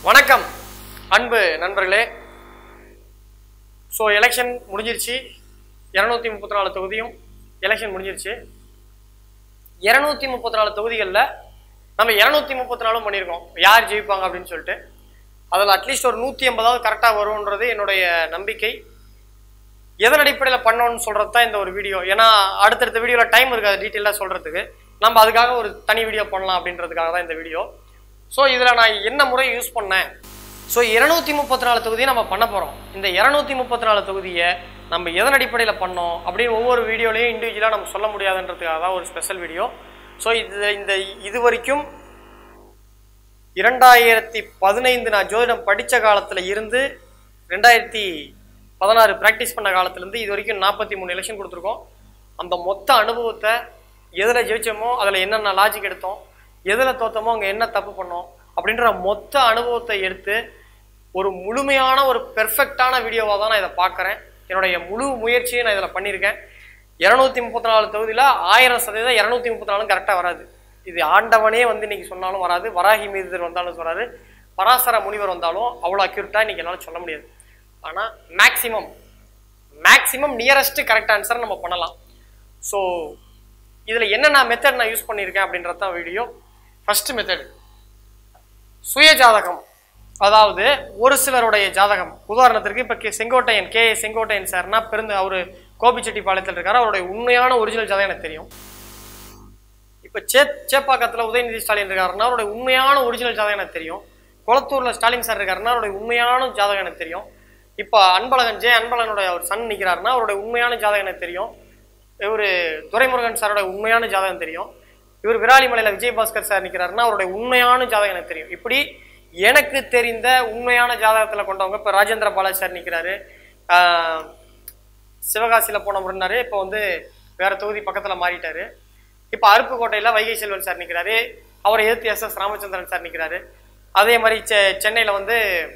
வணக்கம் அன்பு நண்பர்களே ஸோ எலெக்ஷன் முடிஞ்சிருச்சு இரநூத்தி முப்பத்தி நாலு தொகுதியும் எலெக்ஷன் முடிஞ்சிருச்சு இரநூத்தி முப்பத்தி நாலு தொகுதிகளில் நம்ம இரநூத்தி முப்பத்தி நாலும் பண்ணியிருக்கோம் யார் ஜெயிப்பாங்க அப்படின்னு சொல்லிட்டு அதில் அட்லீஸ்ட் ஒரு நூற்றி ஐம்பதாவது கரெக்டாக வரும்ன்றது என்னுடைய நம்பிக்கை எதன் அடிப்படையில் பண்ணோம்னு சொல்கிறது தான் இந்த ஒரு வீடியோ ஏன்னா அடுத்தடுத்த வீடியோவில் டைம் இருக்காது டீட்டெயிலாக சொல்கிறதுக்கு நம்ம அதுக்காக ஒரு தனி வீடியோ பண்ணலாம் அப்படின்றதுக்காக தான் இந்த வீடியோ ஸோ இதில் நான் என்ன முறை யூஸ் பண்ணேன் ஸோ இருநூத்தி முப்பத்தி நாலு தொகுதியை நம்ம பண்ண போகிறோம் இந்த இருநூத்தி முப்பத்தி நாலு தொகுதியை நம்ம எதன் அடிப்படையில் பண்ணோம் அப்படின்னு ஒவ்வொரு வீடியோலையும் இண்டிவிஜுவலாக நம்ம சொல்ல முடியாதுன்றதுக்காக தான் ஒரு ஸ்பெஷல் வீடியோ ஸோ இது இந்த இது வரைக்கும் இரண்டாயிரத்தி பதினைந்து நான் ஜோதிடம் படித்த காலத்தில் இருந்து ரெண்டாயிரத்தி பதினாறு ப்ராக்டிஸ் பண்ண காலத்துலேருந்து இது வரைக்கும் நாற்பத்தி மூணு எலெக்ஷன் கொடுத்துருக்கோம் அந்த மொத்த அனுபவத்தை எதில் ஜெயிச்சோமோ அதில் என்னென்ன லாஜிக் எடுத்தோம் எதில் தோத்தமோ அங்கே என்ன தப்பு பண்ணோம் அப்படின்ற மொத்த அனுபவத்தை எடுத்து ஒரு முழுமையான ஒரு பெர்ஃபெக்டான வீடியோவாக தான் நான் இதை பார்க்குறேன் என்னுடைய முழு முயற்சியை நான் இதில் பண்ணியிருக்கேன் இரநூத்தி முப்பத்தி நாலு தொகுதியில் ஆயிரம் சதவீதம் இரநூத்தி முப்பத்தி நாலும் கரெக்டாக வராது இது ஆண்டவனே வந்து இன்னைக்கு சொன்னாலும் வராது வராகி மீதர் வந்தாலும் வராது பராசர முனிவர் வந்தாலும் அவ்வளோ அக்யூரட்டாக இன்னைக்கு என்னால் சொல்ல முடியாது ஆனால் maximum maximum nearest correct answer நம்ம பண்ணலாம் ஸோ இதில் என்னென்ன மெத்தட் நான் யூஸ் பண்ணியிருக்கேன் அப்படின்றது தான் வீடியோ ஃபர்ஸ்ட் மெத்தட் சுய ஜாதகம் அதாவது ஒரு சிலருடைய ஜாதகம் உதாரணத்திற்கு இப்போ K Sengottaiyan K A. Sengottaiyan சார்னா பிறந்து அவர் கோபிச்செட்டிப்பாளையத்தில் இருக்காரு அவருடைய உண்மையான ஒரிஜினல் ஜாதகம் எனக்கு தெரியும் இப்போ சே சேப்பாக்கத்தில் உதயநிதி ஸ்டாலின் இருக்காருன்னா அவருடைய உண்மையான ஒரிஜினல் ஜாதகம் எனக்கு தெரியும் குளத்தூரில் ஸ்டாலின் சார் இருக்காருன்னா அவருடைய உண்மையான ஜாதகம் எனக்கு தெரியும் இப்போ அன்பழகன் ஜே அன்பழகனுடைய அவர் சன் நிற்கிறாருன்னா அவருடைய உண்மையான ஜாதகம் எனக்கு தெரியும் இவர் துரைமுருகன் சாரோட உண்மையான ஜாதகம் தெரியும் இவர் விராலிமலையில் விஜயபாஸ்கர் சார் நிற்கிறாருன்னா அவருடைய உண்மையான ஜாதகம் எனக்கு தெரியும் இப்படி எனக்கு தெரிந்த உண்மையான ஜாதகத்தில் கொண்டவங்க இப்போ ராஜேந்திர பாலாஜி சார் நிற்கிறாரு சிவகாசியில் போன முன்னாரு இப்போ வந்து வேற தொகுதி பக்கத்தில் மாறிட்டாரு இப்போ அருப்புக்கோட்டையில் வைகை செல்வன் சார் நிற்கிறாரு அவரை எதிர்த்து எஸ் எஸ் ராமச்சந்திரன் சார் நிற்கிறாரு அதே மாதிரி செ சென்னையில் வந்து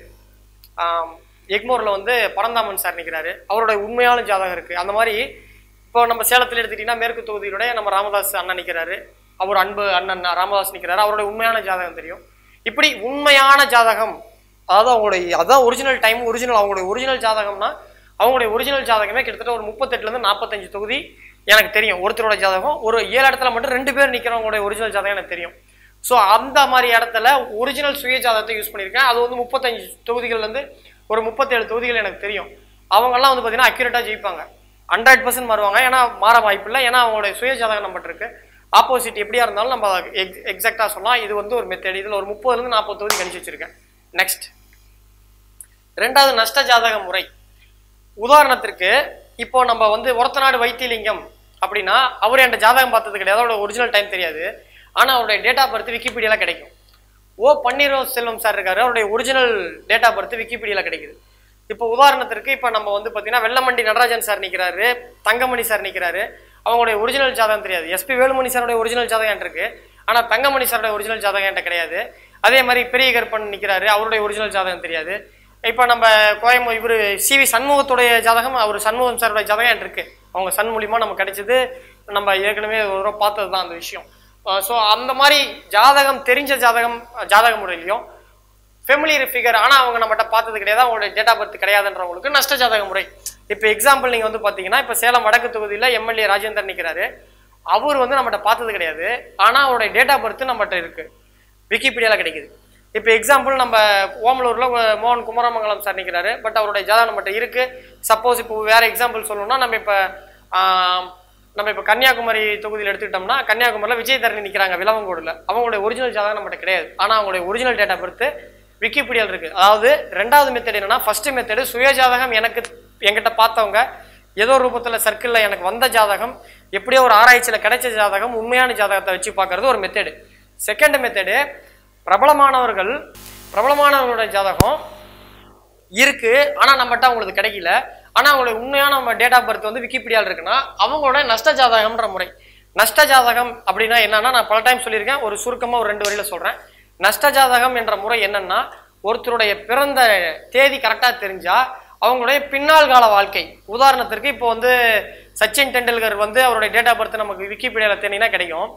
ஆம், எக்மோரில் வந்து பரந்தாமன் சார் நிற்கிறாரு அவருடைய உண்மையான ஜாதகம் இருக்குது அந்த மாதிரி இப்போ நம்ம சேலத்தில் எடுத்துக்கிட்டிங்கன்னா மேற்கு தொகுதியிலுடைய நம்ம ராமதாஸ் அண்ணன் நிற்கிறாரு அவர் அன்பு அண்ணன் ராமதாஸ் நிற்கிறாரு அவருடைய உண்மையான ஜாதகம் தெரியும் இப்படி உண்மையான ஜாதகம் அதாவது அவங்களுடைய அதான் ஒரிஜினல் டைம் ஒரிஜினல் அவங்களுடைய ஒரிஜினல் ஜாதகம்னா அவங்களுடைய ஒரிஜினல் ஜாதகமே கிட்டத்தட்ட ஒரு முப்பத்தெட்டுலேருந்து நாற்பத்தஞ்சு தொகுதி எனக்கு தெரியும் ஒருத்தரோட ஜாதகம் ஒரு ஏழு இடத்துல மட்டும் ரெண்டு பேர் நிற்கிறவங்களுடைய ஒரிஜினல் ஜாதகம் எனக்கு தெரியும் ஸோ அந்த மாதிரி இடத்துல ஒரிஜினல் சுய ஜாதகத்தை யூஸ் பண்ணியிருக்கேன் அது வந்து முப்பத்தஞ்சு தொகுதிகள்லேருந்து ஒரு முப்பத்தேழு தொகுதிகள் எனக்கு தெரியும் அவங்கெல்லாம் வந்து பார்த்தீங்கன்னா அக்யூரேட்டாக ஜெயிப்பாங்க ஹண்ட்ரட் பர்சன்ட் மாறுவாங்க ஏன்னா மாற வாய்ப்பு இல்லை ஏன்னா அவங்களுடைய சுய ஜாதகம் நம்மகிட்ட இருக்கு ஆப்போசிட் எப்படியா இருந்தாலும் நம்ம எக் எக்ஸாக்டாக சொல்லலாம் இது வந்து ஒரு மெத்தட் இதில் ஒரு முப்பதுலேருந்து நாற்பது தொகுதி கணிச்சு வச்சிருக்கேன் நெக்ஸ்ட் ரெண்டாவது நஷ்ட ஜாதக முறை உதாரணத்திற்கு இப்போ நம்ம வந்து ஒரத்தநாடு வைத்தியலிங்கம் அப்படின்னா அவர் என்கிட்ட ஜாதகம் பார்த்தது கிடையாது அவரோட ஒரிஜினல் டைம் தெரியாது ஆனால் அவருடைய டேட் ஆஃப் பர்த் விக்கிபீடியாவில் கிடைக்கும் ஓ பன்னீர்செல்வம் செல்வம் சார் இருக்காரு அவருடைய ஒரிஜினல் டேட் ஆஃப் பர்த் விக்கிபீடியாவில் கிடைக்குது இப்போ உதாரணத்திற்கு இப்போ நம்ம வந்து பார்த்தீங்கன்னா வெள்ளமண்டி நடராஜன் சார் நிற்கிறாரு தங்கமணி சார் நிற்கிறாரு அவங்களுடைய ஒரிஜினல் ஜாதகம் தெரியாது எஸ்பி வேலுமணி சாருடைய ஒரிஜினல் ஜாதகம் என்கிட்ட இருக்கு ஆனால் தங்கமணி சாருடைய ஒரிஜினல் ஜாதகம் என்கிட்ட கிடையாது அதே மாதிரி பெரிய கருப்பன் நிற்கிறாரு அவருடைய ஒரிஜினல் ஜாதகம் தெரியாது இப்போ நம்ம கோயம்பு இவர் சிவி சண்முகத்துடைய ஜாதகம் அவர் சண்முகம் சாருடைய ஜாதகம் என்கிட்ட இருக்கு அவங்க சன் மூலியமா நமக்கு கிடைச்சது நம்ம ஏற்கனவே ஒரு தடவை பார்த்தது தான் அந்த விஷயம் ஸோ அந்த மாதிரி ஜாதகம் தெரிஞ்ச ஜாதகம் ஜாதக முறையிலையும் ஃபெமிலியர் ஃபிகர் ஆனால் அவங்க நம்மகிட்ட பார்த்தது கிடையாது அவங்களுடைய டேட் ஆஃப் பர்த் கிடையாதுன்றவங்களுக்கு நஷ்ட ஜாதக முறை இப்போ எக்ஸாம்பிள் நீங்கள் வந்து பார்த்தீங்கன்னா இப்போ சேலம் வடக்கு தொகுதியில் எம்எல்ஏ ராஜேந்தர் நிற்கிறாரு அவர் வந்து நம்மகிட்ட பார்த்தது கிடையாது ஆனால் அவருடைய டேட் ஆஃப் பர்த் நம்மகிட்ட இருக்கு விக்கிபீடியாவில் கிடைக்குது இப்போ எக்ஸாம்பிள் நம்ம ஓமலூரில் மோகன் குமரமங்கலம் சார் நிற்கிறாரு பட் அவருடைய ஜாதகம் நம்மகிட்ட இருக்கு சப்போஸ் இப்போ வேற எக்ஸாம்பிள் சொல்லணும்னா நம்ம இப்போ நம்ம இப்போ கன்னியாகுமரி தொகுதியில் எடுத்துக்கிட்டோம்னா கன்னியாகுமரியில் விஜயதரணி நிற்கிறாங்க விலவங்கோடுல அவங்களுடைய ஒரிஜினல் ஜாதகம் நம்மகிட்ட கிடையாது ஆனால் அவங்களுடைய ஒரிஜினல் டேட் ஆஃப் பர்த் விக்கிபீடியாவில் இருக்கு அதாவது ரெண்டாவது மெத்தட் என்னன்னா ஃபர்ஸ்ட் மெத்தடு சுய ஜாதகம் எனக்கு என்கிட்ட பார்த்தவங்க ஏதோ ரூபத்தில் சர்க்கிளில் எனக்கு வந்த ஜாதகம் எப்படியோ ஒரு ஆராய்ச்சியில் கிடைச்ச ஜாதகம் உண்மையான ஜாதகத்தை வச்சு பார்க்கறது ஒரு மெத்தடு செகண்ட் மெத்தடு பிரபலமானவர்கள் பிரபலமானவர்களுடைய ஜாதகம் இருக்கு ஆனா நம்மகிட்ட அவங்களுக்கு கிடைக்கல ஆனா அவங்களுடைய உண்மையான நம்ம டேட் ஆஃப் பர்த் வந்து விக்கிபீடியாவில் இருக்குன்னா அவங்களோட நஷ்ட ஜாதகம்ன்ற முறை நஷ்ட ஜாதகம் அப்படின்னா என்னன்னா நான் பல டைம் சொல்லியிருக்கேன் ஒரு சுருக்கமா ஒரு ரெண்டு வரியில சொல்றேன் நஷ்ட ஜாதகம் என்ற முறை என்னன்னா ஒருத்தருடைய பிறந்த தேதி கரெக்டா தெரிஞ்சா அவங்களுடைய பின்னால் கால வாழ்க்கை உதாரணத்திற்கு இப்போ வந்து சச்சின் டெண்டுல்கர் வந்து அவருடைய டேட் ஆஃப் பர்த் நமக்கு விக்கிபீடியாவில் தேடினா கிடைக்கும்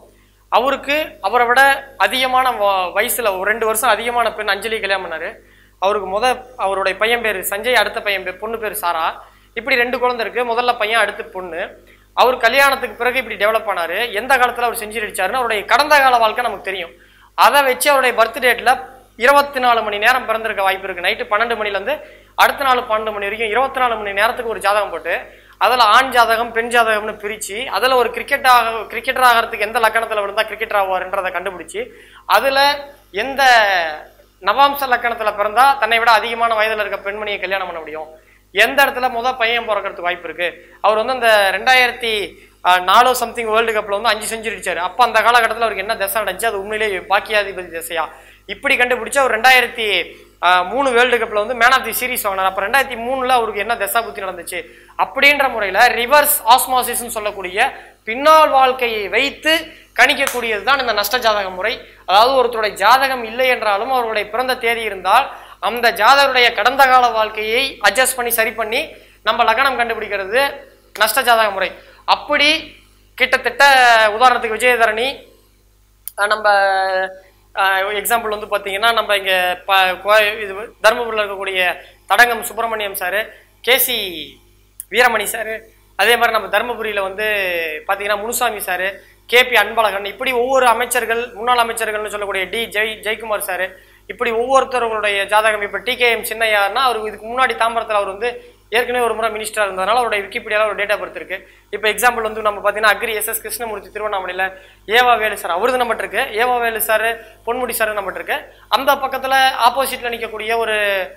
அவருக்கு அவரை விட அதிகமான வ- வயசுல ஒரு ரெண்டு வருஷம் அதிகமான பெண் அஞ்சலி கல்யாணம் பண்ணாரு அவருக்கு முத அவருடைய பையன் பேர் சஞ்சய் அடுத்த பையன் பேர் பொண்ணு பேர் சாரா இப்படி ரெண்டு குழந்தை இருக்கு முதல்ல பையன் அடுத்து பொண்ணு அவர் கல்யாணத்துக்கு பிறகு இப்படி டெவலப் ஆனாரு எந்த காலத்துல அவர் செஞ்சுரி அடிச்சாருன்னு அவருடைய கடந்த கால வாழ்க்கை நமக்கு தெரியும் அதை வச்சு அவருடைய பர்த் டேட்ல இருபத்தி நாலு மணி நேரம் பிறந்திருக்க வாய்ப்பு இருக்கு நைட்டு பன்னெண்டு மணிலேருந்து அடுத்த நாள் பன்னெண்டு மணி வரைக்கும் இருபத்தி நாலு மணி நேரத்துக்கு ஒரு ஜாதகம் போட்டு அதில் ஆண் ஜாதகம் பெண் ஜாதகம்னு பிரித்து அதில் ஒரு கிரிக்கெட் ஆக கிரிக்கெட்டர் ஆகிறதுக்கு எந்த லக்கணத்தில் விழுந்தா கிரிக்கெட்டர் ஆவார்ன்றதை கண்டுபிடிச்சி அதில் எந்த நவாம்ச லக்கணத்தில் பிறந்தா தன்னை விட அதிகமான வயதில் இருக்க பெண்மணியை கல்யாணம் பண்ண முடியும் எந்த இடத்துல முத பையன் பிறக்கிறதுக்கு வாய்ப்பு இருக்கு அவர் வந்து அந்த ரெண்டாயிரத்தி ஆஹ், நாலோ சம்திங் வேர்ல்டு கப்பில் வந்து அஞ்சு செஞ்சுரி அடிச்சாரு அப்போ அந்த காலகட்டத்தில் அவருக்கு என்ன தசை நடந்துச்சு அது உண்மையிலேயே பாக்கியாதிபதி தசையா இப்படி கண்டுபிடிச்சு அவர் ரெண்டாயிரத்தி ஆஹ், மூணு வேர்ல்டு கப்பில் வந்து மேன் ஆஃப் தி சீரிஸ் வாங்கினார் அப்போ ரெண்டாயிரத்தி மூணுல அவருக்கு என்ன தசா புத்தி நடந்துச்சு அப்படின்ற முறையில் ரிவர்ஸ் ஆஸ்மாசிஸ்ன்னு சொல்லக்கூடிய பின்னால் வாழ்க்கையை வைத்து கணிக்கக்கூடியது தான் இந்த நஷ்ட ஜாதக முறை அதாவது ஒருத்தருடைய ஜாதகம் இல்லை என்றாலும் அவருடைய பிறந்த தேதி இருந்தால் அந்த ஜாதகருடைய கடந்த கால வாழ்க்கையை அட்ஜஸ்ட் பண்ணி சரி பண்ணி நம்ம லக்னம் கண்டுபிடிக்கிறது நஷ்ட ஜாதக முறை அப்படி கிட்டத்தட்ட உதாரணத்துக்கு விஜயதரணி அஹ் நம்ம எக்ஸாம்பிள் வந்து பார்த்தீங்கன்னா நம்ம இங்கே ப கோ- இது தருமபுரியில் இருக்கக்கூடிய Thadangam Subramaniam sir KC Veeramani sir அதே மாதிரி நம்ம தருமபுரியில் வந்து பார்த்தீங்கன்னா முனுசாமி சார் கேபி அன்பழகன் இப்படி ஒவ்வொரு அமைச்சர்கள் முன்னாள் அமைச்சர்கள்னு சொல்லக்கூடிய டி ஜெய் ஜெயக்குமார் சார் இப்படி ஒவ்வொருத்தர்களுடைய ஜாதகம் இப்போ டிகேஎம் சின்னையார்னா அவர் இதுக்கு முன்னாடி தாம்பரத்தில் அவர் வந்து ஏற்கனவே ஒரு முறை மினிஸ்டராக இருந்ததுனால அவருடைய விக்கிபீடியாவில் ஒரு டேட்டா பர்த் இருக்கு இப்போ எக்ஸாம்பிள் வந்து நம்ம பார்த்தீங்கன்னா அக்ரி எஸ் எஸ் கிருஷ்ணமூர்த்தி திருவண்ணாமலையில் ஏவா வேலு சார் அவரது நம்மகிட்ட இருக்கு ஏவா வேலு சார் பொன்முடி சார் நம்மகிட்ட இருக்கு அந்த பக்கத்தில் ஆப்போசிட்டில் நிற்கக்கூடிய ஒரு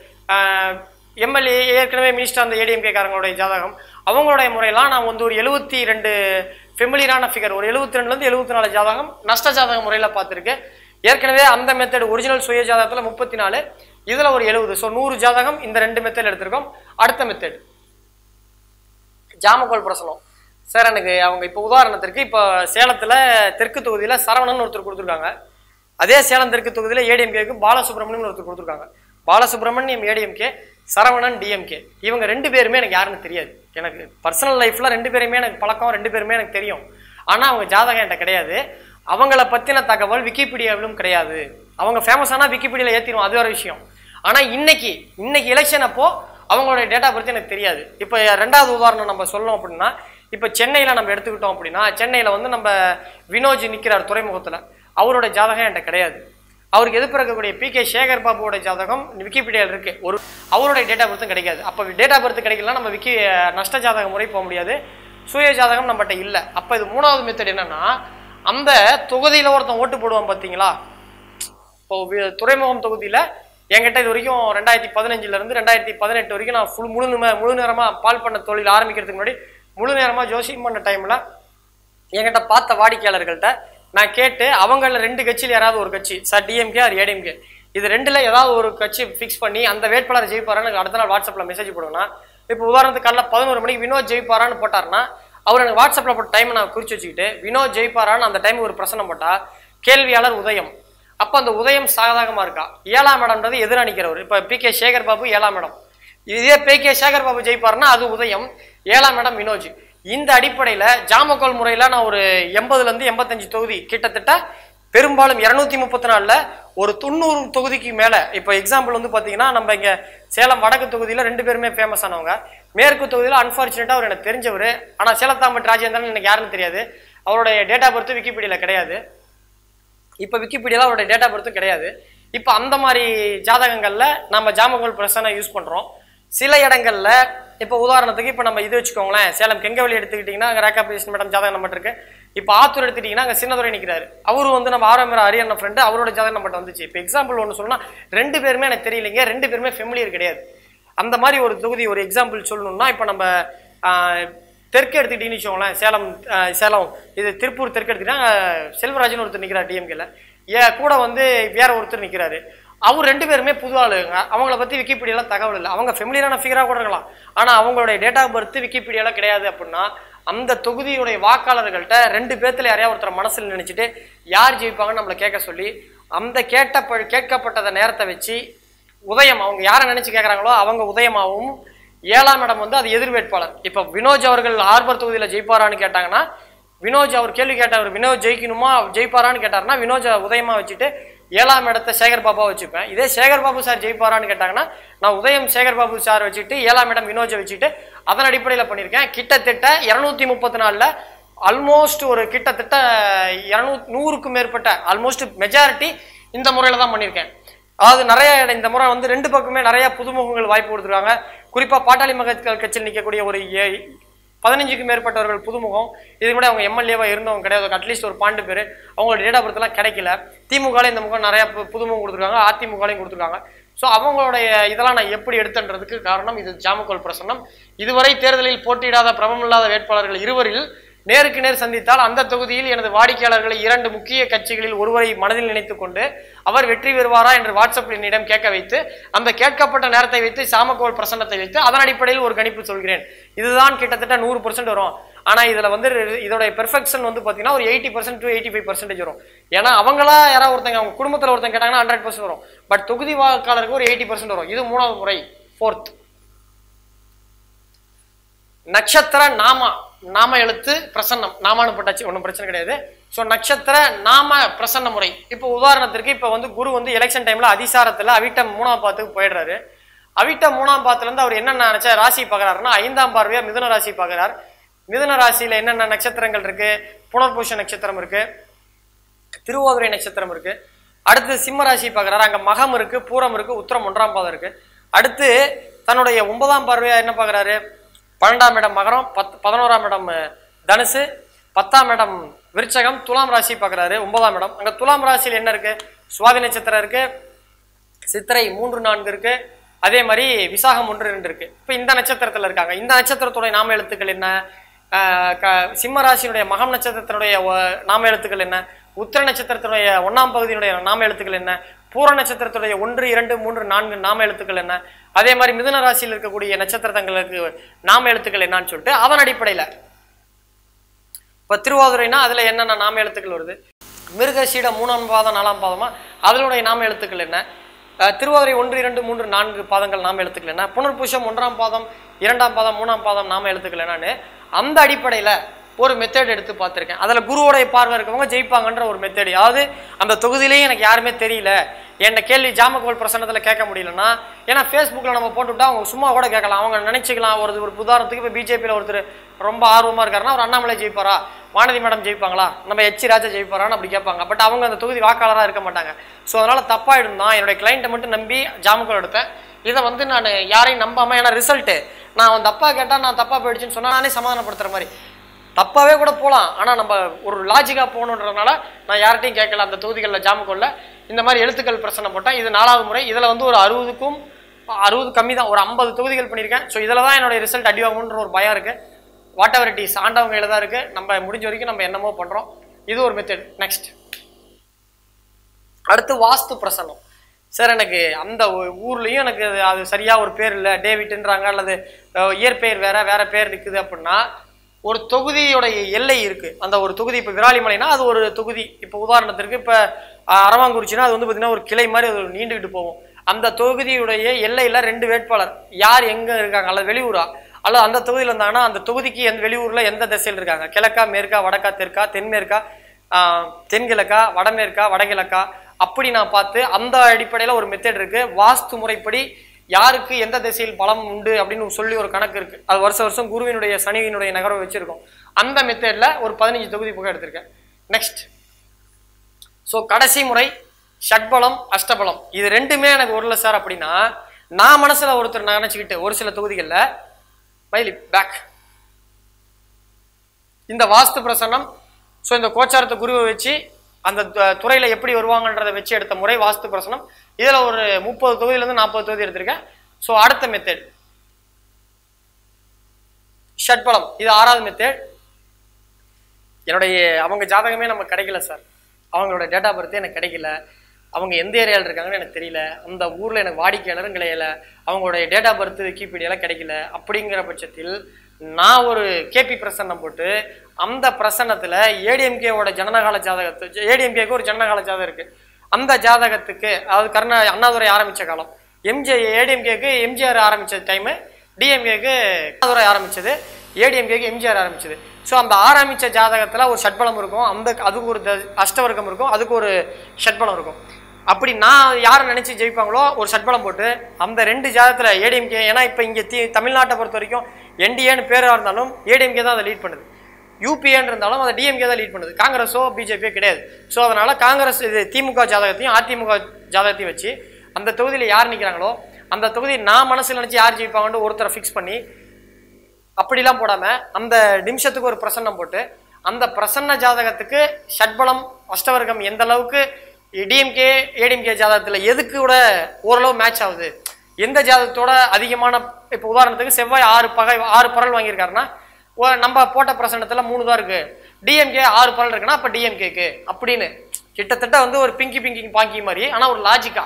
எம்எல்ஏ ஏற்கனவே மினிஸ்டர் அந்த ஏடிஎம்கே காரங்களுடைய ஜாதகம் அவங்களுடைய முறையெல்லாம் நான் வந்து ஒரு எழுபத்தி ரெண்டு ஃபெமிலியரான ஃபிகர் ஒரு எழுபத்தி ரெண்டுலேருந்து எழுபத்தி நாலு ஜாதகம் நஷ்ட ஜாதக முறையில் பார்த்துருக்கேன் ஏற்கனவே அந்த மெத்தட் ஒரிஜினல் சுய ஜாதகத்தில் முப்பத்தி நாலு இதில் ஒரு எழுபது ஸோ நூறு ஜாதகம் இந்த ரெண்டு மெத்தட் எடுத்திருக்கோம் அடுத்த மெத்தட் ஜாமக்கோல் பிரசனம் சார் எனக்கு அவங்க இப்போ உதாரணத்திற்கு இப்போ சேலத்தில் தெற்கு தொகுதியில் சரவணன் ஒருத்தர் கொடுத்துருக்காங்க அதே சேலம் தெற்கு தொகுதியில் ஏடிஎம்கேக்கு பாலசுப்ரமணியம் ஒருத்தர் கொடுத்துருக்காங்க பாலசுப்ரமணியம் ஏடிஎம்கே சரவணன் டிஎம்கே இவங்க ரெண்டு பேருமே எனக்கு யாருன்னு தெரியாது எனக்கு பர்சனல் லைஃப்பில் ரெண்டு பேருமே எனக்கு பழக்கம் ரெண்டு பேருமே எனக்கு தெரியும் ஆனால் அவங்க ஜாதகம் என்கிட்ட கிடையாது அவங்கள பற்றின தகவல் விக்கிபீடியாவிலும் கிடையாது அவங்க ஃபேமஸான விக்கிபீடியாவில் ஏற்றிடும் அது வேற விஷயம் ஆனால் இன்னைக்கு இன்னைக்கு எலெக்ஷன் அப்போ அவங்களுடைய டேட்டா பற்றி எனக்கு தெரியாது இப்போ ரெண்டாவது உதாரணம் நம்ம சொல்லணும் அப்படின்னா இப்போ சென்னையில் நம்ம எடுத்துக்கிட்டோம் அப்படின்னா சென்னையில் வந்து நம்ம வினோஜ் நிற்கிறார் துறைமுகத்தில் அவரோட ஜாதகம் என்கிட்ட கிடையாது அவருக்கு எதிர்ப்பு இருக்கக்கூடிய பி கே சேகர் பாபுவோட ஜாதகம் விக்கிபீடியாவில் இருக்கு ஒரு அவருடைய டேட்டா பர்த்தும் கிடைக்காது அப்போ டேட்டா பர்த் கிடைக்கலனா நம்ம விக்கி நஷ்ட ஜாதக முறை போக முடியாது சுய ஜாதகம் நம்மகிட்ட இல்லை அப்போ இது மூணாவது மெத்தட் என்னன்னா அந்த தொகுதியில் ஒருத்தன் ஓட்டு போடுவான் பார்த்தீங்களா இப்போ வி- துறைமுகம் தொகுதியில் என்கிட்ட இது வரைக்கும் ரெண்டாயிரத்தி பதினஞ்சுல இருந்து ரெண்டாயிரத்தி பதினெட்டு வரைக்கும் நான் ஃபுல் முழு நிம- முழு நேரமாக பால் பண்ண தொழில் ஆரம்பிக்கிறதுக்கு முன்னாடி முழு நேரமாக ஜோசியம் பண்ண டைமில் என்கிட்ட பார்த்த வாடிக்கையாளர்கள்ட்ட நான் கேட்டு அவங்கள ரெண்டு கட்சியில் யாராவது ஒரு கட்சி சார் டிஎம்கே ஆர் ஏடிஎம்கே இது ரெண்டுல ஏதாவது ஒரு கட்சி ஃபிக்ஸ் பண்ணி அந்த வேட்பாளர் ஜெயிப்பாரான்னு எனக்கு அடுத்த நாள் வாட்ஸ்அப்பில் மெசேஜ் போடுங்கன்னா இப்போ உதாரணத்துக்கு காலைல பதினோரு மணிக்கு வினோத் ஜெயிப்பாரான்னு போட்டாருன்னா அவர் எனக்கு வாட்ஸ்அப்பில் போட்ட டைமை நான் குறிச்சு வச்சுக்கிட்டு வினோத் ஜெயிப்பாரான்னு அந்த டைம் ஒரு பிரச்சனை போட்டா கேள்வியாளர் உதயம் அப்போ அந்த உதயம் சாதகமாக இருக்கா ஏழாம் இடம்ன்றது எதிரணிக்கிறவர் இப்போ பி கே சேகர் பாபு ஏழாம் இடம் இதே பி கே சேகர் பாபு ஜெயிப்பாருன்னா அது உதயம் ஏழாம் இடம் வினோஜ் இந்த அடிப்படையில் ஜாமக்கோல் முறையில் நான் ஒரு எண்பதுலேருந்து எண்பத்தஞ்சு தொகுதி கிட்டத்தட்ட பெரும்பாலும் இரநூத்தி முப்பத்தி நாலில் ஒரு தொண்ணூறு தொகுதிக்கு மேலே இப்போ எக்ஸாம்பிள் வந்து பார்த்தீங்கன்னா நம்ம இங்கே சேலம் வடக்கு தொகுதியில் ரெண்டு பேருமே ஃபேமஸ் ஆனவங்க மேற்கு தொகுதியில் அன்ஃபார்ச்சுனேட்டாக அவர் எனக்கு தெரிஞ்சவர் ஆனால் சேலத்தாம்பட் ராஜேந்திரன் எனக்கு யாருன்னு தெரியாது அவருடைய டேட் ஆஃப் பர்த் விக்கிபீடியாவில் கிடையாது இப்போ விக்கிபீடியாவில் அவருடைய டேட்டா பர்த்தும் கிடையாது இப்போ அந்த மாதிரி ஜாதகங்களில் நம்ம ஜாமகோல் பிரசனை யூஸ் பண்ணுறோம் சில இடங்கள்ல இப்போ உதாரணத்துக்கு இப்போ நம்ம இது வச்சுக்கோங்களேன் சேலம் கெங்கவெளி எடுத்துக்கிட்டிங்கன்னா அங்கே ரேக்கா பிரிஷன் மேடம் ஜாதகம் நம்மகிட்ட இருக்கு இப்போ ஆத்தூர் எடுத்துக்கிட்டிங்கன்னா அங்கே சின்னதுரை நிற்கிறாரு அவரு வந்து நம்ம ஆரோமிர அரியண்ண ஃப்ரெண்டு அவரோட ஜாதகம் நம்மகிட்ட வந்துச்சு இப்போ எக்ஸாம்பிள் ஒன்று சொன்னா ரெண்டு பேருமே எனக்கு தெரியலைங்க ரெண்டு பேருமே ஃபெமிலியர் கிடையாது அந்த மாதிரி ஒரு தொகுதி ஒரு எக்ஸாம்பிள் சொல்லணும்னா இப்போ நம்ம ஆஹ், தெற்கு எடுத்துக்கிட்டீங்கன்னு வச்சுக்கோங்களேன் சேலம் ஆஹ், சேலம் இது திருப்பூர் தெற்கு எடுத்துக்கிட்டா செல்வராஜன் ஒருத்தர் நிற்கிறார் டிஎம்கேல ஏ கூட வந்து வேற ஒருத்தர் நிற்கிறாரு அவர் ரெண்டு பேருமே புது ஆளுங்க அவங்கள பற்றி விக்கிபீடியால தகவல் இல்லை அவங்க ஃபெமிலியரான ஃபிகராக கூட இருக்கலாம் ஆனால் அவங்களுடைய டேட் ஆஃப் பர்த் விக்கிபீடியால கிடையாது அப்படின்னா அந்த தொகுதியுடைய வாக்காளர்கள்ட்ட ரெண்டு பேர்த்துல யாரையா ஒருத்தர் மனசில் நினைச்சிட்டு யார் ஜெயிப்பாங்கன்னு நம்மளை கேட்க சொல்லி அந்த கேட்ட கேட்கப்பட்டத நேரத்தை வச்சு உதயம் அவங்க யாரை நினைச்சு கேட்குறாங்களோ அவங்க உதயமாகவும் ஏழாம் இடம் வந்து அது எதிர் வேட்பாளர் இப்போ வினோஜ் அவர்கள் ஆர்பர் தொகுதியில் ஜெயிப்பாரான்னு கேட்டாங்கன்னா வினோஜ் அவர் கேள்வி கேட்டவர் வினோஜ் ஜெயிக்கணுமா ஜெயிப்பாரான்னு கேட்டாருன்னா வினோஜை உதயமா வச்சுட்டு ஏழாம் இடத்த சேகர் பாபா வச்சுப்பேன் இதே சேகர் பாபு சார் ஜெயிப்பாரான்னு கேட்டாங்கன்னா நான் உதயம் சேகர் பாபு சார் வச்சுட்டு ஏழாம் இடம் வினோஜை வச்சுட்டு அதன் அடிப்படையில் பண்ணியிருக்கேன் கிட்டத்தட்ட இரநூத்தி முப்பத்தி நாலில் ஆல்மோஸ்ட் ஒரு கிட்டத்தட்ட இரநூ நூறுக்கும் மேற்பட்ட ஆல்மோஸ்ட் மெஜாரிட்டி இந்த முறையில் தான் பண்ணியிருக்கேன் அதாவது நிறைய இடம் இந்த முறை வந்து ரெண்டு பக்கமே நிறைய புதுமுகங்கள் வாய்ப்பு கொடுத்துருக்காங்க குறிப்பாக பாட்டாளி மக்கள் கட்சியில் நிற்கக்கூடிய ஒரு ஏ- பதினஞ்சுக்கும் மேற்பட்டவர்கள் புதுமுகம் இதுக்கு முன்னாடி அவங்க எம்எல்ஏவா இருந்தவங்க கிடையாது அட்லீஸ்ட் ஒரு பாண்டு பேர் அவங்களோட டேட் ஆஃப் பர்த்லாம் கிடைக்கல திமுகல இந்த முகம் நிறைய பு- புதுமுகம் கொடுத்துருக்காங்க அதிமுகலையும் கொடுத்துருக்காங்க ஸோ அவங்களுடைய இதெல்லாம் நான் எப்படி எடுத்தன்றதுக்கு காரணம் இது ஜாமக்கோல் பிரசன்னம் இதுவரை தேர்தலில் போட்டியிடாத பிரபலமில்லாத வேட்பாளர்கள் இருவரில் நேருக்கு நேர் சந்தித்தால் அந்த தொகுதியில் எனது வாடிக்கையாளர்களை இரண்டு முக்கிய கட்சிகளில் ஒருவரை மனதில் நினைத்துக் கொண்டு அவர் வெற்றி பெறுவாரா என்று வாட்ஸ்அப்பில் என்னிடம் கேட்க வைத்து அந்த கேட்கப்பட்ட நேரத்தை வைத்து சாமக்கோல் பிரசன்னத்தை வைத்து அதன் அடிப்படையில் ஒரு கணிப்பு சொல்கிறேன் இதுதான் கிட்டத்தட்ட நூறு பர்சன்ட் வரும் ஆனா இதுல வந்து இதோட பெர்ஃபெக்ஷன் வந்து பாத்தீங்கன்னா ஒரு eighty percent to eighty five percentage வரும் ஏன்னா அவங்களா யாராவது ஒருத்தங்க அவங்க குடும்பத்துல ஒருத்தங்க கேட்டாங்கன்னா ஹண்ட்ரட் பர்சன்ட் வரும் பட் தொகுதி வாக்காளருக்கு ஒரு எயிட்டி பர்சன்ட் வரும் இது மூணாவது முறை ஃபோர்த் நட்சத்திர நாமா நாம எழுத்து பிரசன்னம் நாமானு போட்டாச்சு ஒன்றும் பிரச்சனை கிடையாது ஸோ நட்சத்திர நாம பிரசன்ன முறை இப்போ உதாரணத்திற்கு இப்போ வந்து குரு வந்து எலெக்ஷன் டைம்ல அதிசாரத்துல அவிட்டம் மூணாம் பாத்துக்கு போயிடுறாரு அவிட்டம் மூணாம் பாத்துல இருந்து அவர் என்னென்ன நினைச்சா ராசி பார்க்கறாருன்னா ஐந்தாம் பார்வையா மிதுன ராசி பார்க்கறார் மிதுன ராசியில என்னென்ன நட்சத்திரங்கள் இருக்கு புனர்பூஷ நட்சத்திரம் இருக்கு திருவோதுரை நட்சத்திரம் இருக்கு அடுத்து சிம்ம ராசி பார்க்கறாரு அங்க மகம் இருக்கு பூரம் இருக்கு உத்திரம் ஒன்றாம் பாதம் இருக்கு அடுத்து தன்னுடைய ஒன்பதாம் பார்வையா என்ன பார்க்கறாரு பன்னெண்டாம் இடம் மகரம் பத் பதினோராம் இடம் அஹ், தனுசு பத்தாம் இடம் விருச்சகம் துலாம் ராசி பார்க்கறாரு ஒன்பதாம் இடம் அங்க துலாம் ராசியில் என்ன இருக்கு சுவாதி நட்சத்திரம் இருக்கு சித்திரை மூன்று நான்கு இருக்கு அதே மாதிரி விசாகம் ஒன்று ரெண்டு இருக்கு இப்போ இந்த நட்சத்திரத்துல இருக்காங்க இந்த நட்சத்திரத்துடைய நாம எழுத்துக்கள் என்ன ஆஹ் க- சிம்ம ராசியினுடைய மகம் நட்சத்திரத்தினுடைய ஒ- நாம எழுத்துக்கள் என்ன உத்திர நட்சத்திரத்தினுடைய ஒன்னாம் பகுதியினுடைய நாம எழுத்துக்கள் என்ன பூர நட்சத்திரத்துடைய ஒன்று இரண்டு மூன்று நான்கு நாம எழுத்துக்கள் என்ன அதே மாதிரி மிதுன ராசியில் இருக்கக்கூடிய நட்சத்திரங்களுக்கு நாம எழுத்துக்கள் என்னன்னு சொல்லிட்டு அதன் அடிப்படையில இப்ப திருவாதுரைனா அதுல என்னென்ன நாம எழுத்துக்கள் வருது மிருகசீடம் மூணாம் பாதம் நாலாம் பாதமா அதனுடைய நாம எழுத்துக்கள் என்ன அஹ் திருவாதிரை ஒன்று இரண்டு மூன்று நான்கு பாதங்கள் நாம எழுத்துக்கள் என்ன புனர்பூஷம் ஒன்றாம் பாதம் இரண்டாம் பாதம் மூணாம் பாதம் நாம எழுத்துக்கள் என்னன்னு அந்த அடிப்படையில ஒரு மெத்தட் எடுத்து பார்த்திருக்கேன் அதுல குருவோடைய பார்வை இருக்கவங்க ஜெயிப்பாங்கன்ற ஒரு மெத்தட் அதாவது அந்த தொகுதியிலேயே எனக்கு யாருமே தெரியல என்ன கேள்வி ஜாமக்கோல் பிரசன்னத்துல கேட்க முடியலன்னா ஏன்னா ஃபேஸ்புக்கில் நம்ம போட்டுவிட்டா அவங்க சும்மா கூட கேட்கலாம் அவங்க நினைச்சுக்கலாம் ஒரு ஒரு உதாரணத்துக்கு இப்போ பிஜேபியில் ஒருத்தர் ரொம்ப ஆர்வமா இருக்காருன்னா அவர் அண்ணாமலை ஜெயிப்பாரா வானதி மேடம் ஜெயிப்பாங்களா நம்ம எச்சி ராஜா ஜெயிப்பாரான்னு அப்படி கேட்பாங்க பட் அவங்க அந்த தொகுதி வாக்காளராக இருக்க மாட்டாங்க ஸோ அதனால தப்பாயிடும் தான் என்னுடைய கிளைண்ட்டை மட்டும் நம்பி ஜாமக்கோல் எடுத்தேன் இதை வந்து நான் யாரையும் நம்பாம ஏன்னா ரிசல்ட்டு நான் வந்து தப்பா கேட்டால் நான் தப்பா போயிடுச்சுன்னு சொன்னா நானே சமாதானப்படுத்துற மாதிரி தப்பாவே கூட போகலாம் ஆனால் நம்ம ஒரு லாஜிக்காக போகணுன்றதுனால நான் யார்கிட்டையும் கேட்கல அந்த தொகுதிகளில் ஜாமக்கோல்ல இந்த மாதிரி எழுத்துக்கள் பிரச்சனை போட்டேன் இது நாலாவது முறை இதில் வந்து ஒரு அறுபதுக்கும் அறுபது கம்மி தான் ஒரு ஐம்பது தொகுதிகள் பண்ணியிருக்கேன் ஸோ இதில் தான் என்னோட ரிசல்ட் அடி வாங்கணுன்ற ஒரு பயம் இருக்குது வாட் எவர் இட் இஸ் ஆண்டவங்க கையில தான் இருக்குது நம்ம முடிஞ்ச வரைக்கும் நம்ம என்னமோ பண்ணுறோம் இது ஒரு மெத்தட் நெக்ஸ்ட் அடுத்து வாஸ்து பிரசன்னம் சார் எனக்கு அந்த ஊ- ஊர்லயும் எனக்கு அது- அது சரியா ஒரு பேர் இல்லை டேவிட்ன்றாங்க அல்லது அஹ், இயற்பெயர் வேற வேற பேர் இருக்குது அப்படின்னா ஒரு தொகுதியோடைய எல்லை இருக்கு அந்த ஒரு தொகுதி இப்போ விராலிமலைனா அது ஒரு தொகுதி இப்போ உதாரணத்திற்கு இப்போ அரவாங்குறிச்சினா அது வந்து பார்த்தீங்கன்னா ஒரு கிளை மாதிரி அது நீண்டுகிட்டு போகும் அந்த தொகுதியுடைய எல்லையில ரெண்டு வேட்பாளர் யார் எங்க இருக்காங்க அல்லது வெளியூரா அல்லது அந்த தொகுதியில் இருந்தாங்கன்னா அந்த தொகுதிக்கு எந்த வெளியூர்ல எந்த திசையில் இருக்காங்க கிழக்கா மேற்கா வடக்கா தெற்கா தென்மேற்கா ஆஹ், தென்கிழக்கா வடமேற்கா வடகிழக்கா அப்படி நான் பார்த்து அந்த அடிப்படையில் ஒரு மெத்தட் இருக்கு வாஸ்து முறைப்படி யாருக்கு எந்த திசையில் பலம் உண்டு அப்படின்னு சொல்லி ஒரு கணக்கு இருக்கு அது வருஷ வருஷம் குருவினுடைய சனியினுடைய நகரம் வச்சிருக்கோம் அந்த மெத்தட்ல ஒரு பதினஞ்சு தொகுதி புகை எடுத்திருக்கேன் நெக்ஸ்ட் ஸோ கடைசி முறை ஷட்பலம் அஷ்டபலம் இது ரெண்டுமே எனக்கு வரல சார் அப்படின்னா நான் மனசுல ஒருத்தர் நினைச்சுக்கிட்டு ஒரு சில தொகுதிகளில் மயிலி பேக் இந்த வாஸ்து பிரசன்னம் ஸோ இந்த கோச்சாரத்தை குருவை வச்சு அந்த து- துறையில எப்படி வருவாங்கன்றதை வச்சு எடுத்த முறை வாஸ்து பிரசனம் இதுல ஒரு முப்பது தொகுதியிலேருந்து நாற்பது தொகுதி எடுத்திருக்கேன் ஸோ அடுத்த மெத்தட் ஷட்பலம் இது ஆறாவது மெத்தட் என்னுடைய அவங்க ஜாதகமே நமக்கு கிடைக்கல சார் அவங்களோட டேட் ஆஃப் பர்த்தே எனக்கு கிடைக்கல அவங்க எந்த ஏரியாவில் இருக்காங்கன்னு எனக்கு தெரியல அந்த ஊரில் எனக்கு வாடிக்கையாளரும் கிடைக்கல அவங்களுடைய டேட் ஆஃப் பர்த் விக்கிபீடியாலாம் கிடைக்கல அப்படிங்கிற பட்சத்தில் நான் ஒரு கேபி பிரசன்னம் போட்டு அந்த பிரசன்னத்தில் ஏடிஎம்கேவோட ஜனனகால ஜாதகத்து ஏடிஎம்கேக்கு ஒரு ஜனனகால ஜாதகம் இருக்கு அந்த ஜாதகத்துக்கு அதாவது கருணா அண்ணாதுரை ஆரம்பிச்ச காலம் எம்ஜி ஏடிஎம்கேக்கு எம்ஜிஆர் ஆரம்பிச்ச டைமு டிஎம்கேக்கு அண்ணாதுரை ஆரம்பிச்சது ஏடிஎம்கேக்கு எம்ஜிஆர் ஆரம்பிச்சது ஸோ அந்த ஆரம்பித்த ஜாதகத்தில் ஒரு ஷட்பலம் இருக்கும் அந்த அதுக்கு ஒரு த- அஷ்டவர்க்கம் இருக்கும் அதுக்கு ஒரு ஷட்பலம் இருக்கும் அப்படி நான் யாரை நினச்சி ஜெயிப்பாங்களோ ஒரு ஷட்பலம் போட்டு அந்த ரெண்டு ஜாதகத்தில் ஏடிஎம்கே ஏன்னா இப்போ இங்கே தி தமிழ்நாட்டை பொறுத்த வரைக்கும் என்டிஏன்னு பேராக இருந்தாலும் ஏடிஎம்கே தான் அதை லீட் பண்ணுது யூபிஏன்னு இருந்தாலும் அதை டிஎம்கே தான் லீட் பண்ணுது காங்கிரஸோ பிஜேபியோ கிடையாது ஸோ அதனால் காங்கிரஸ் இது திமுக ஜாதகத்தையும் அதிமுக ஜாதகத்தையும் வச்சு அந்த தொகுதியில் யார் நிற்கிறாங்களோ அந்த தொகுதி நான் மனசில் நினச்சி யார் ஜெயிப்பாங்கன்னு ஒருத்தரை ஃபிக்ஸ் பண்ணி அப்படிலாம் போடாமல் அந்த நிமிஷத்துக்கு ஒரு பிரசன்னம் போட்டு அந்த பிரசன்ன ஜாதகத்துக்கு ஷட்பலம் அஷ்டவர்க்கம் எந்த அளவுக்கு டிஎம்கே ஏடிஎம்கே ஜாதகத்தில் எதுக்கு கூட ஓரளவு மேட்ச் ஆகுது எந்த ஜாதகத்தோட அதிகமான இப்போ உதாரணத்துக்கு செவ்வாய் ஆறு பகை ஆறு பரல் வாங்கியிருக்காருன்னா ஓ- நம்ம போட்ட பிரசன்னத்தில் மூணு தான் இருக்கு டிஎம்கே ஆறு பரல் இருக்குன்னா அப்போ டிஎம்கேக்கு அப்படின்னு கிட்டத்தட்ட வந்து ஒரு பிங்கி பிங்கி பாங்கி மாதிரி ஆனால் ஒரு லாஜிக்கா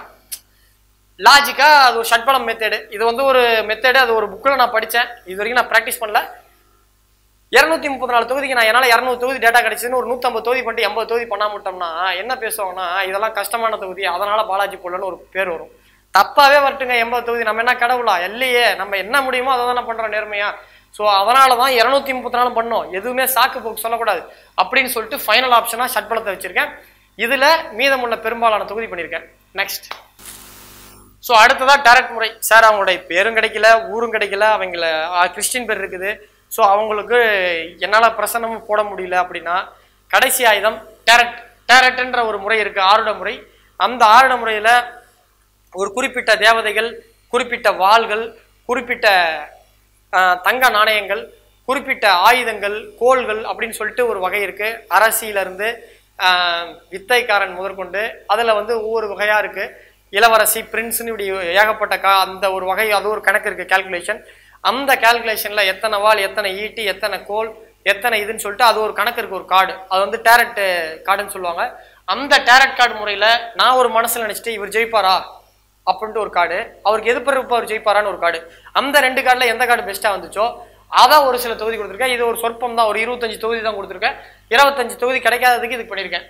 லாஜிக்கா அது ஒரு ஷட்பலம் மெத்தேடு இது வந்து ஒரு மெத்தேடு அது ஒரு புக்கில் நான் படித்தேன் இது வரைக்கும் நான் ப்ராக்டிஸ் பண்ணல இரநூத்தி முப்பத்தி நாலு தொகுதிக்கு நான் என்னால் இரநூறு தொகுதி டேட்டா கிடைச்சதுன்னு ஒரு நூற்றம்பது தொகுதி பண்ணிட்டு எண்பது தொகுதி பண்ணாம விட்டோம்னா என்ன பேசுவாங்கன்னா இதெல்லாம் கஷ்டமான தொகுதி அதனால பாலாஜி போடலன்னு ஒரு பேர் வரும் தப்பாவே வரட்டுங்க எண்பது தொகுதி நம்ம என்ன கடவுளா இல்லையே நம்ம என்ன முடியுமோ அதை தானே பண்ணுறோம் நேர்மையா ஸோ அதனால தான் இரநூத்தி முப்பத்தி நாலு பண்ணோம் எதுவுமே சாக்கு போக்கு சொல்லக்கூடாது அப்படின்னு சொல்லிட்டு ஃபைனல் ஆப்ஷனாக ஷட்பலத்தை வச்சிருக்கேன் இதில் மீதமுள்ள பெரும்பாலான தொகுதி பண்ணியிருக்கேன் நெக்ஸ்ட் ஸோ அடுத்ததாக டேரக்ட் முறை சார் அவங்களுடைய பேரும் கிடைக்கல ஊரும் கிடைக்கல அவங்கள ஆ, கிறிஸ்டின் பேர் இருக்குது ஸோ அவங்களுக்கு என்னால் பிரசன்னமும் போட முடியல அப்படின்னா கடைசி ஆயுதம் டேரக்ட் டேரக்ட்ன்ற ஒரு முறை இருக்குது ஆருட முறை அந்த ஆருட முறையில் ஒரு குறிப்பிட்ட தேவதைகள் குறிப்பிட்ட வாள்கள் குறிப்பிட்ட ஆ, தங்க நாணயங்கள் குறிப்பிட்ட ஆயுதங்கள் கோள்கள் அப்படின்னு சொல்லிட்டு ஒரு வகை இருக்கு அரசியிலிருந்து ஆ, வித்தைக்காரன் முதற்கொண்டு அதில் வந்து ஒவ்வொரு வகையாக இருக்கு இளவரசி பிரின்ஸ்னு இப்படி ஏகப்பட்ட கா அந்த ஒரு வகை அது ஒரு கணக்கு இருக்கு கால்குலேஷன் அந்த கால்குலேஷனில் எத்தனை வாள் எத்தனை ஈட்டி எத்தனை கோல் எத்தனை இதுன்னு சொல்லிட்டு அது ஒரு கணக்கு இருக்கு ஒரு கார்டு அது வந்து டேரட் கார்டுன்னு சொல்லுவாங்க அந்த டேரட் கார்டு முறையில் நான் ஒரு மனசில் நினச்சிட்டு இவர் ஜெயிப்பாரா அப்படின்ட்டு ஒரு கார்டு அவருக்கு எது பிறகு அவர் ஜெயிப்பாரான்னு ஒரு கார்டு அந்த ரெண்டு கார்டில் எந்த கார்டு பெஸ்ட்டாக வந்துச்சோ அதான் ஒரு சில தொகுதி கொடுத்துருக்கேன் இது ஒரு சொற்பம் தான் ஒரு இருபத்தஞ்சு தொகுதி தான் கொடுத்துருக்கேன் இருபத்தஞ்சு தொகுதி கிடைக்காததுக்கு இதுக்கு பண்ணியிருக்கேன்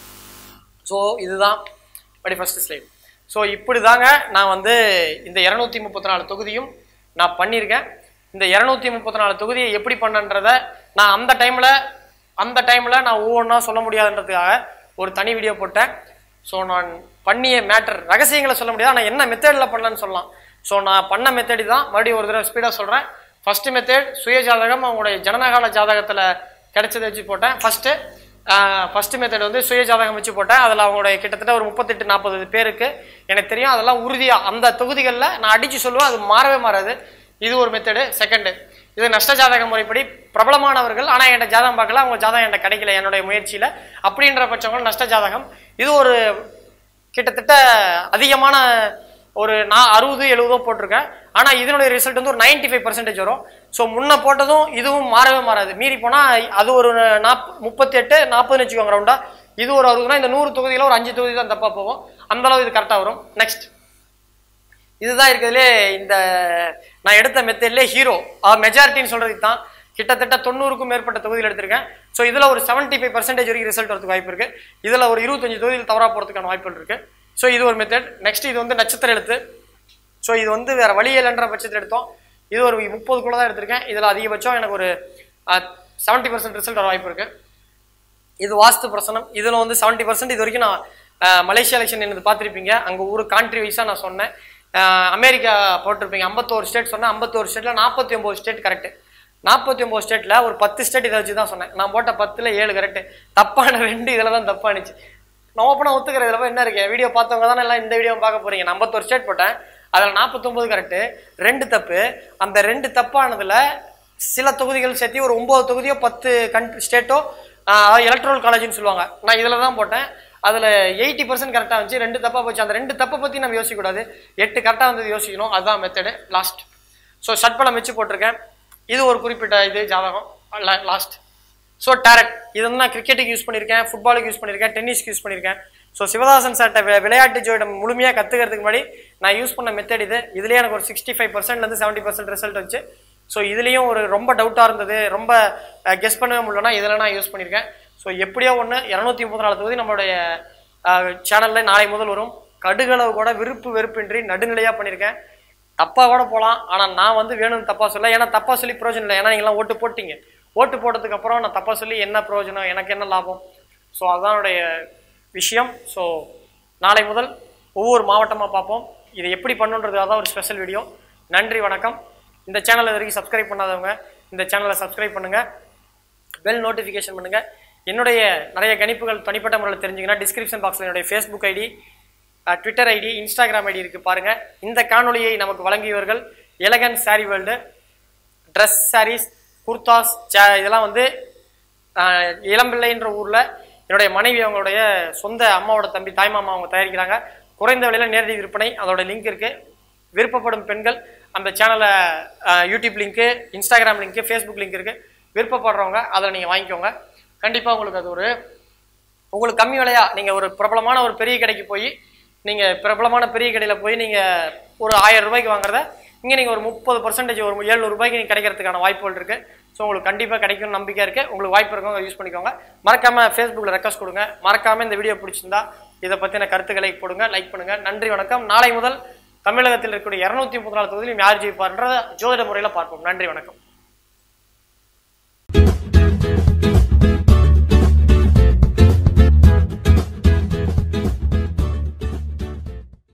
ஸோ இதுதான் படி ஃபர்ஸ்ட் ஸ்லைட் ஸோ இப்படி தாங்க நான் வந்து இந்த இரநூத்தி முப்பத்தி நாலு தொகுதியும் நான் பண்ணியிருக்கேன் இந்த இரநூத்தி முப்பத்தி நாலு தொகுதியை எப்படி பண்ணன்றத நான் அந்த டைமில் அந்த டைமில் நான் ஒவ்வொன்றா சொல்ல முடியாதுன்றதுக்காக ஒரு தனி வீடியோ போட்டேன் ஸோ நான் பண்ணிய மேட்டர் ரகசியங்களை சொல்ல முடியாது ஆனால் என்ன மெத்தடில் பண்ணலன்னு சொல்லலாம் ஸோ நான் பண்ண மெத்தடி தான் மறுபடியும் ஒரு தடவை ஸ்பீடாக சொல்கிறேன் ஃபர்ஸ்ட் மெத்தட் சுய ஜாதகம் அவங்களுடைய ஜனனகால ஜாதகத்தில் கிடைச்சதை வச்சு போட்டேன் ஃபஸ்ட்டு ஃபர்ஸ்ட் மெத்தட் வந்து சுய ஜாதகம் வச்சு போட்டேன் அதில் அவங்களுடைய கிட்டத்தட்ட ஒரு முப்பத்தெட்டு நாற்பது பேருக்கு எனக்கு தெரியும் அதெல்லாம் உறுதியாக அந்த தொகுதிகளில் நான் அடித்து சொல்லுவேன் அது மாறவே மாறாது இது ஒரு மெத்தடு செகண்டு இது நஷ்ட ஜாதக முறைப்படி பிரபலமானவர்கள் ஆனால் என்கிட்ட ஜாதகம் பார்க்கல அவங்க ஜாதகம் என்கிட்ட கிடைக்கல என்னுடைய முயற்சியில் அப்படின்ற பட்சங்கள் நஷ்ட ஜாதகம் இது ஒரு கிட்டத்தட்ட அதிகமான ஒரு நான் அறுபது எழுபதோ போட்டிருக்கேன் ஆனால் இதனுடைய ரிசல்ட் வந்து ஒரு 95% ஃபைவ் பர்சன்டேஜ் வரும் ஸோ முன்ன போட்டதும் இதுவும் மாறவே மாறாது மீறி போனால் அது ஒரு நாப் முப்பத்தெட்டு நாற்பதுன்னு வச்சுக்கோங்க ரவுண்டா இது ஒரு அறுபதுனா இந்த நூறு தொகுதியில் ஒரு அஞ்சு தொகுதி தான் தப்பாக போகும் அந்த அளவு இது கரெக்டாக வரும் நெக்ஸ்ட் இதுதான் இருக்கிறதுலே இந்த நான் எடுத்த மெத்தட்லே ஹீரோ மெஜாரிட்டின்னு சொல்றது தான் கிட்டத்தட்ட தொண்ணூறுக்கும் மேற்பட்ட தொகுதியில் எடுத்திருக்கேன் ஸோ இதில் ஒரு 75% ஃபைவ் பர்சன்டேஜ் வரைக்கும் ரிசல்ட் வரதுக்கு வாய்ப்பு இருக்கு இதில் ஒரு இருபத்தஞ்சு தொகுதியில் தவறாக போகிறதுக்கான வாய்ப்புகள் இருக்கு ஸோ இது ஒரு மெத்தட் நெக்ஸ்ட் இது வந்து நட்சத்திர எழுத்து ஸோ இது வந்து வேற வழி இல்லைன்ற பட்சத்தில் எடுத்தோம் இது ஒரு முப்பதுக்குள்ள தான் எடுத்திருக்கேன் இதில் அதிகபட்சம் எனக்கு ஒரு செவன்ட்டி பர்சன்ட் ரிசல்ட் வர வாய்ப்பு இருக்கு இது வாஸ்து பிரசனம் இதில் வந்து 70% பர்சன்ட் இது வரைக்கும் நான் அஹ், மலேசியா எலெக்ஷன் என்னது பார்த்துருப்பீங்க அங்கே ஒரு கான்ட்ரி வைஸாக நான் சொன்னேன் அஹ், அமெரிக்கா போட்டிருப்பீங்க ஐம்பத்தோரு ஸ்டேட் சொன்னேன் ஐம்பத்தோரு ஸ்டேட்டில் நாற்பத்தி ஒம்பது ஸ்டேட் கரெக்ட் நாற்பத்தி ஒம்பது ஸ்டேட்டில் ஒரு பத்து ஸ்டேட் இதை வச்சு தான் சொன்னேன் நான் போட்ட பத்தில் ஏழு கரெக்ட் தப்பான ரெண்டு இதில் தான் தப்பானுச்சு நான் ஓப்பனாக ஒத்துக்கிற இதில் போய் என்ன இருக்கு வீடியோ பார்த்தவங்க தானே எல்லாம் இந்த வீடியோ பார்க்க போறீங்க நான் ஐம்பத்தோரு ஸ்டேட் போட்டேன் அதில் நாற்பத்தொம்பது கரெக்டு ரெண்டு தப்பு அந்த ரெண்டு தப்பானதில் சில தொகுதிகள் சேர்த்து ஒரு ஒம்பது தொகுதியோ பத்து கண்ட்ரி ஸ்டேட்டோ எலக்ட்ரல் காலேஜ்னு சொல்லுவாங்க நான் இதில் தான் போட்டேன் அதில் எயிட்டி பர்சன்ட் கரெக்டாக இருந்துச்சு ரெண்டு தப்பாக போச்சு அந்த ரெண்டு தப்பை பற்றி நம்ம யோசிக்கக்கூடாது எட்டு கரெக்டாக வந்தது யோசிக்கணும் அதுதான் மெத்தடு லாஸ்ட் ஸோ ஷட்பலம் வச்சு போட்டிருக்கேன் இது ஒரு குறிப்பிட்ட இது ஜாதகம் லாஸ்ட் ஸோ டேரட் இது வந்து நான் கிரிக்கெட்டுக்கு யூஸ் பண்ணியிருக்கேன் ஃபுட்பாலுக்கு யூஸ் பண்ணியிருக்கேன் டென்னிஸ்க்கு யூஸ் பண்ணியிருக்கேன் ஸோ சிவதாசன் சார்ட்ட வி- விளையாட்டு ஜோயிடம் முழுமையாக கற்றுக்கிறதுக்கு முன்னாடி நான் யூஸ் பண்ண மெத்தட் இது இதுலேயே எனக்கு ஒரு சிக்ஸ்டி ஃபைவ் பர்சன்ட்லேருந்து செவன்ட்டி பர்சன்ட் ரிசல்ட் வந்துச்சு ஸோ இதுலேயும் ஒரு ரொம்ப டவுட்டாக இருந்தது ரொம்ப கெஸ் பண்ணவே முடியலன்னா இதில் நான் யூஸ் பண்ணியிருக்கேன் ஸோ எப்படியோ ஒன்று இரநூத்தி முப்பத்தி நாலு தொகுதி நம்மளுடைய சேனலில் நாளை முதல் வரும் கடுகளவு கூட விருப்பு வெறுப்பின்றி நடுநிலையாக பண்ணியிருக்கேன் தப்பாக கூட போகலாம் ஆனால் நான் வந்து வேணும்னு தப்பாக சொல்ல ஏன்னா தப்பாக சொல்லி பிரயோஜனம் இல்லை ஏன்னா நீங்களாம் ஓட்டு போட்டீங்க ஓட்டு போட்டதுக்கு அப்புறம் நான் தப்பா சொல்லி என்ன பிரயோஜனம் எனக்கு என்ன லாபம் ஸோ அதனுடைய விஷயம் ஸோ நாளை முதல் ஒவ்வொரு மாவட்டமாக பார்ப்போம் இதை எப்படி பண்ணுன்றதுக்காக தான் ஒரு ஸ்பெஷல் வீடியோ நன்றி வணக்கம் இந்த சேனலை வரைக்கும் சப்ஸ்கிரைப் பண்ணாதவங்க இந்த சேனலை சப்ஸ்கிரைப் பண்ணுங்கள் பெல் நோட்டிஃபிகேஷன் பண்ணுங்கள் என்னுடைய நிறைய கணிப்புகள் தனிப்பட்ட முறையில் தெரிஞ்சுங்கன்னா டிஸ்கிரிப்ஷன் பாக்ஸில் என்னுடைய Facebook ID Twitter ID Instagram ID இருக்குது பாருங்கள் இந்த காணொளியை நமக்கு வழங்கியவர்கள் elegant sari world dress saris kurtas சே இதெல்லாம் வந்து ஆஹ், இளம்பிள்ளைன்ற ஊரில் என்னுடைய மனைவி அவங்களுடைய சொந்த அம்மாவோட தம்பி தாய்மாமா அவங்க தயாரிக்கிறாங்க குறைந்த விலையில் நேரடி விற்பனை அதோட லிங்க் இருக்குது விருப்பப்படும் பெண்கள் அந்த சேனலை YouTube link Instagram link Facebook link இருக்குது விருப்பப்படுறவங்க அதில் நீங்கள் வாங்கிக்கோங்க கண்டிப்பாக உங்களுக்கு அது ஒரு உங்களுக்கு கம்மி விலையா நீங்கள் ஒரு பிரபலமான ஒரு பெரிய கடைக்கு போய் நீங்கள் பிரபலமான பெரிய கடையில் போய் நீங்கள் ஒரு ஆயிரம் ரூபாய்க்கு வாங்குறத இங்கே நீங்கள் ஒரு முப்பது பர்சன்டேஜ் ஒரு எழுநூறு ரூபாய்க்கு நீங்கள் கிடைக்கிறதுக்கான வாய்ப்புகள் இருக்குது ஸோ உங்களுக்கு கண்டிப்பாக கிடைக்கும் நம்பிக்கை இருக்குது உங்களுக்கு வாய்ப்பு இருக்கவங்க யூஸ் பண்ணிக்கோங்க மறக்காமல் ஃபேஸ்புக்கில் ரெக்வஸ்ட் கொடுங்க மறக்காமல் இந்த வீடியோ பிடிச்சிருந்தா இதை பற்றின கருத்துக்களை போடுங்க லைக் பண்ணுங்கள் நன்றி வணக்கம் நாளை முதல் தமிழகத்தில் இருக்கக்கூடிய இரநூத்தி முப்பத்தி நாலு தொகுதியிலும் யார் ஜெயிப்பார்ன்றத ஜோதிட முறையில் பார்ப்போம் நன்றி வணக்கம்